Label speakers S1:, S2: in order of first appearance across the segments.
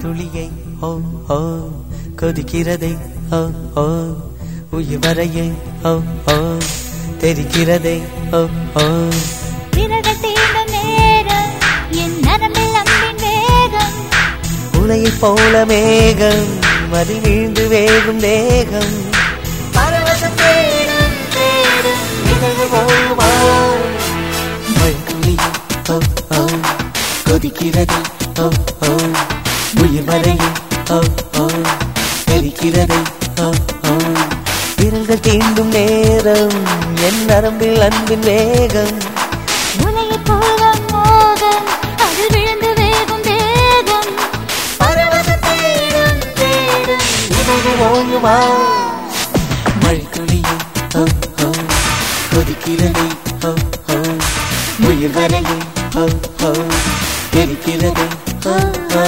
S1: துளியை ஓ ஓ கொதிக்கிறதை ஓ ஓ உயிர் வரையை ஓ ஓ தெரிக்கிறதை ஓ ஓ
S2: விரல்கள் தீண்டும் நேரம் என் நரம்பில் அம்பின் வேகம்
S1: உலையைப் போல மேகம் அதில் வீழ்ந்து வேகும் தேகம் பரவசம் தேடும் தேடும் நிகழ்வு போலுமா மழைத்துளியை ஓ ஓ கொதிக்கிறது ஓ ஓ உயிர் வரையை ஓ ஓ தெரிக்கிறது ஓ ஓ விரல்கள் தீண்டும் நேரம் என் நரம்பில் அன்பின் வேகம்
S2: உலகை போல மோகம் அது விழுந்து வேகும் வேகம்
S1: பரவசம் தேடும் தேடும் நிகழ்வு போலுமா மழைத்துளியை ஓ ஓ கொதிக்கிறது ஓ ஓ உயிர் வரையை ஓ ஓ தெரிக்கிறது ஓ ஓ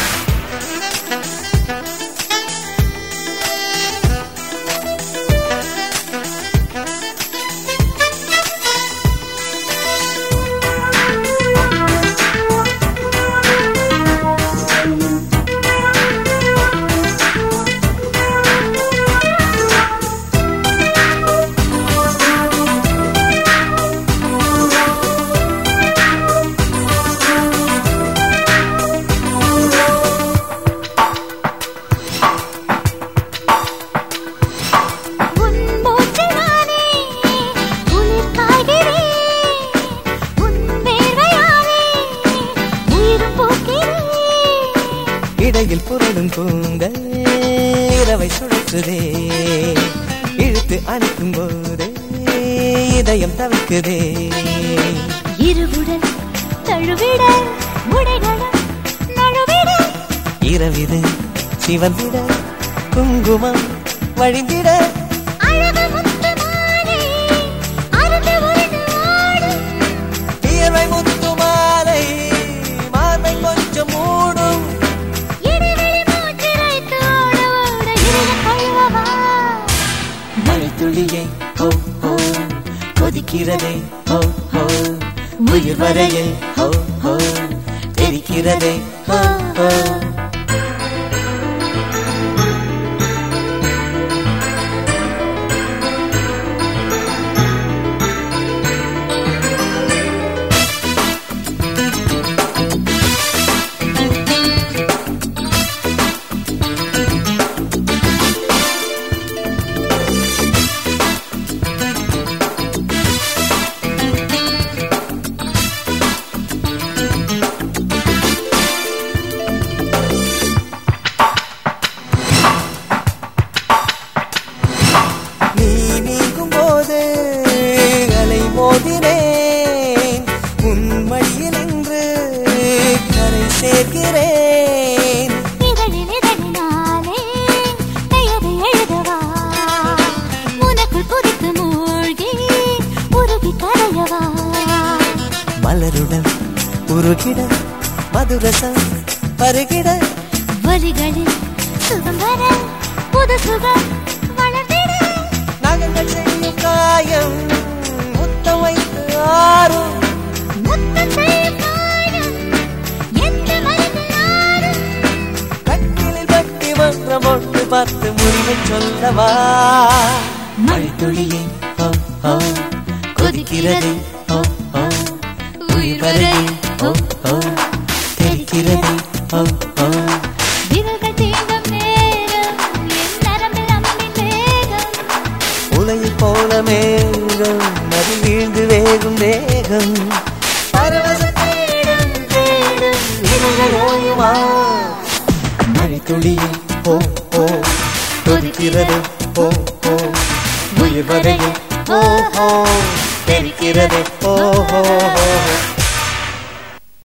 S2: உன் மூச்சில் நானே உயிர் காய்கிறேன் உன் வேர்வையாலே உயிரும் போக்கிறேன்
S1: இடையில் புரளும் கூந்தல் இரவை சுழற்றுதே இழுத்து அணைக்கும் போதே இதயம் தவிக்குதே
S2: இருவுடன் தழுவிட உடைகளும் நழுவிட
S1: இரவிது சிவந்திட குங்குமம் வழிந்திட
S2: அழகு முத்துமானே அருந்து உருண்டு ஆடும்
S1: இயற்கை முத்து மாலை மார்பை கொஞ்சம் மூடும்
S2: இடைவெளி மூச்சிரைத்து ஓட ஓட இருளை கழுவவா
S1: மழைத்துளியை ஓ ஓ கொதிக்கிறதே ஓ ஓ உயிர் வரையை ஓ ஓ தெரிக்கிறதே ஓ ஓ நீ நீங்கும் போது அலை மோதினேன் உன் மடியில் நின்று கரை சேர்க்கிறேன்
S2: இதழில் இதழினாலே பெயரை எழுதவா உனக்குள் புதித்து மூழ்கி உருகி கரையவா
S1: மலருடன் உருகிட மதுரசம் பருகிட
S2: வழிகளில் சுகம் வர புது சுகம் வளர்ந்திட
S1: நகங்கள் செய்யும் காயம் முத்த வைத்து ஆறும்
S2: முத்தம் செய்யும் காயம் எந்த மருந்து நாடும்
S1: கட்டிலில் பட்டி மன்றம் ஒன்று பார்த்து முடிவை சொல்லவா மழைத்துளியை ஓ ஓ கொதிக்கிறது ஓ ஓ உயிர் வரை ஓ ஓ தெரிக்கிறது ஓ ஓ
S2: விரல்கள் தீண்டும் நேரம் என் நரம்பில் அம்பின் வேகம்
S1: உலையைப் போல மேகம் நதி வீழ்ந்து வேகும் தேகம் பரவசம் தேடும் தேடும் நிழல்கள் ஓயுமா மழைத்துளியை ஓ ஓ கொதிக்கிறது ஓ ஓ உயிர் வரையில் ஓ ஓ தெரிக்கிறது ஓ ஓ ஓ